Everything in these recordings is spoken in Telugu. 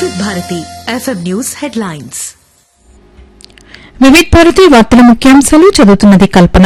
వివిధ Bharati FM news headlines Vividh Bharati వార్తల ముఖ్యాంశాలు చదువుతున్నది కల్పన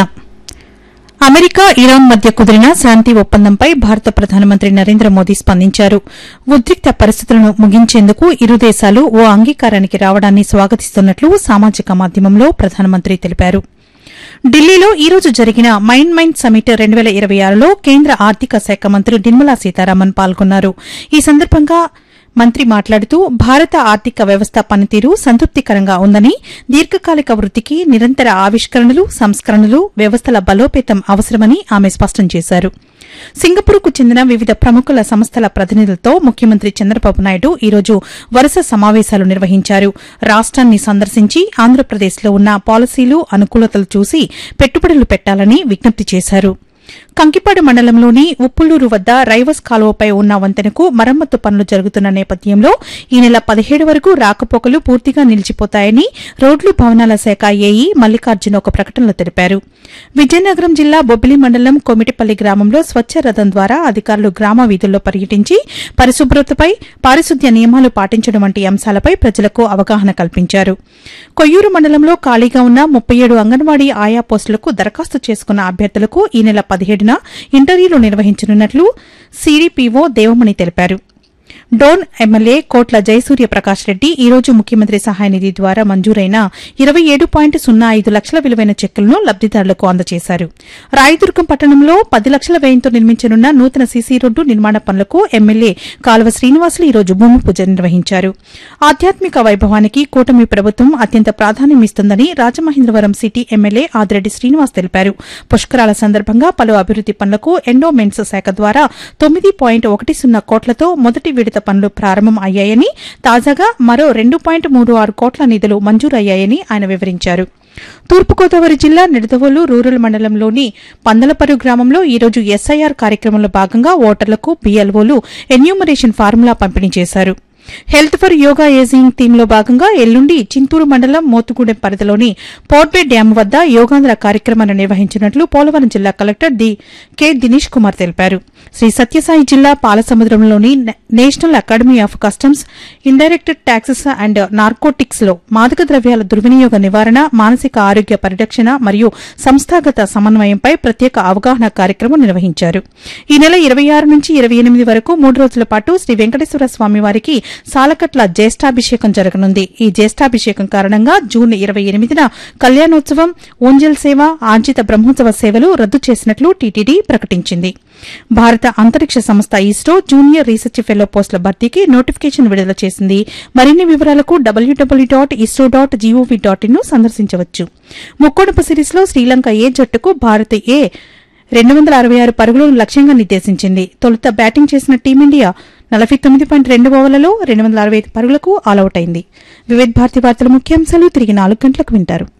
అమెరికా ఇరాన్ మధ్య కుదిరిన శాంతి ఒప్పందంపై భారత ప్రధానమంత్రి నరేంద్ర మోదీ స్పందించారు ఉద్రిక్త పరిస్థితులను ముగించేందుకు ఇరు దేశాలు ఓ అంగీకారానికి రావడాన్ని స్వాగతిస్తున్నట్లు సామాజిక మాధ్యమంలో ప్రధానమంత్రి తెలిపారు ఢిల్లీలో ఈ రోజు జరిగిన మైండ్ మైండ్ సమిట్ రెండు వేల ఇరవై ఆరులో కేంద్ర ఆర్థిక శాఖ మంత్రి నిర్మలా సీతారామన్ పాల్గొన్నారు ఈ సందర్భంగా మంత్రి మాట్లాడుతూ భారత ఆర్థిక వ్యవస్థ పనితీరు సంతృప్తికరంగా ఉందని దీర్ఘకాలిక వృద్దికి నిరంతర ఆవిష్కరణలు సంస్కరణలు వ్యవస్థల బలోపేతం అవసరమని ఆమె స్పష్టం చేశారు సింగపూర్కు చెందిన వివిధ ప్రముఖుల సంస్థల ప్రతినిధులతో ముఖ్యమంత్రి చంద్రబాబు నాయుడు ఈ రోజు వరుస సమావేశాలు నిర్వహించారు రాష్ట్రాన్ని సందర్శించి ఆంధ్రప్రదేశ్లో ఉన్న పాలసీలు అనుకూలతలు చూసి పెట్టుబడులు పెట్టాలని విజ్ఞప్తి చేశారు కంకిపాడు మండలంలోని ఉప్పులూరు వద్ద రైవస్ కాలువపై ఉన్న వంతెనకు మరమ్మతు పనులు జరుగుతున్న నేపథ్యంలో ఈ నెల పదిహేడు వరకు రాకపోకలు పూర్తిగా నిలిచిపోతాయని రోడ్లు భవనాల శాఖ ఏఈ మల్లికార్జున ఒక ప్రకటనలో తెలిపారు విజయనగరం జిల్లా బొబ్బిలి మండలం కొమిటిపల్లి గ్రామంలో స్వచ్ఛ రథం ద్వారా అధికారులు గ్రామ వీధుల్లో పర్యటించి పరిశుభ్రతపై పారిశుద్ధ్య నియమాలు పాటించడం వంటి అంశాలపై ప్రజలకు అవగాహన కల్పించారు కొయ్యూరు మండలంలో ఖాళీగా ఉన్న ముప్పై ఏడు అంగన్వాడీ ఆయా పోస్టులకు దరఖాస్తు చేసుకున్న అభ్యర్థులకు ఈ నెల పదిహేడున ఇంటర్వ్యూలు నిర్వహించనున్నట్లు సీడీపీఓ దేవమణి తెలిపారు డోన్ ఎమ్మెల్యే కోట్ల జయసూర్య ప్రకాష్ రెడ్డి ఈ రోజు ముఖ్యమంత్రి సహాయ నిధి ద్వారా మంజూరైన ఇరవై ఏడు పాయింట్ సున్నా ఐదు లక్షల విలువైన చెక్కులను లబ్దిదారులకు అందజేశారు రాయదుర్గం పట్టణంలో పది లక్షల వ్యయంతో నిర్మించనున్న నూతన సీసీ రోడ్డు నిర్మాణ పనులకు ఎమ్మెల్యే కాలువ శ్రీనివాసులు ఈ రోజు భూమి పూజ నిర్వహించారు ఆధ్యాత్మిక వైభవానికి కూటమి ప్రభుత్వం అత్యంత ప్రాధాన్యమిస్తుందని రాజమహేంద్రవరం సిటీ ఎమ్మెల్యే ఆదిరెడ్డి శ్రీనివాస్ తెలిపారు పుష్కరాల సందర్భంగా పలు అభివృద్ది పనులకు ఎండోమెంట్స్ శాఖ ద్వారా తొమ్మిది పాయింట్ ఒకటి సున్నా కోట్లతో మొదటి విడత పనులు ప్రారంభం అయ్యాయని తాజాగా మరో రెండు పాయింట్ మూడు ఆరు కోట్ల నిధులు మంజూరయ్యాయని ఆయన వివరించారు తూర్పుగోదావరి జిల్లా నిడదవోలు రూరల్ మండలంలోని పందలపరు గ్రామంలో ఈ రోజు ఎస్ఐఆర్ కార్యక్రమంలో భాగంగా ఓటర్లకు బీఎల్ఓలు ఎన్యూమరేషన్ ఫార్ములా పంపిణీ చేశారు health for yoga ageing theme లో భాగంగా ఎల్లుండి చింతూరు మండలం మోతుగూడెం పరిధిలోని పోర్ట్వే డ్యాం వద్ద యోగాంధ్ర కార్యక్రమాన్ని నిర్వహించినట్లు పోలవరం జిల్లా collector D K Dinesh Kumar తెలిపారు శ్రీ సత్యసాయి జిల్లా పాలసముద్రంలోని నే- national academy of customs indirect taxes and narcotics లో మాదక ద్రవ్యాల దుర్వినియోగ నివారణ మానసిక ఆరోగ్య పరిరక్షణ మరియు సంస్థాగత సమన్వయంపై ప్రత్యేక అవగాహన కార్యక్రమం నిర్వహించారు ఈ నెల ఇరవై ఆరు నుంచి ఇరవై ఎనిమిది వరకు మూడు రోజుల పాటు శ్రీ వెంకటేశ్వర స్వామి వారికి సాలకట్ల జ్యేష్ఠాభిషేకం జరగనుంది ఈ జ్యేష్ఠాభిషేకం కారణంగా జూన్ ఇరవై ఎనిమిదిన కళ్యాణోత్సవం ఓంజల్ సేవ ఆర్జిత బ్రహ్మోత్సవ సేవలు రద్దు చేసినట్లు టీటీడీ ప్రకటించింది భారత అంతరిక్ష సంస్థ ఇస్రో జూనియర్ రీసెర్చ్ ఫెలో పోస్టుల భర్తీకి నోటిఫికేషన్ విడుదల చేసింది మరిన్ని వివరాలకు WWW dot ISRO dot GOV dot in సందర్శించవచ్చు ముక్కోడపు సిరీస్లో శ్రీలంక ఏ జట్టుకు భారత్ ఏ రెండు వందల అరవై ఆరు పరుగులను లక్ష్యంగా నిర్దేశించింది తొలుత బ్యాటింగ్ చేసిన టీమిండియా నలభై తొమ్మిది పాయింట్ రెండు ఓవర్లలో రెండు వందల అరవై ఐదు పరుగులకు ఆలౌట్ అయింది వివిధ భారతి వార్తల ముఖ్యాంశాలు తిరిగి నాలుగు గంటలకు వింటారు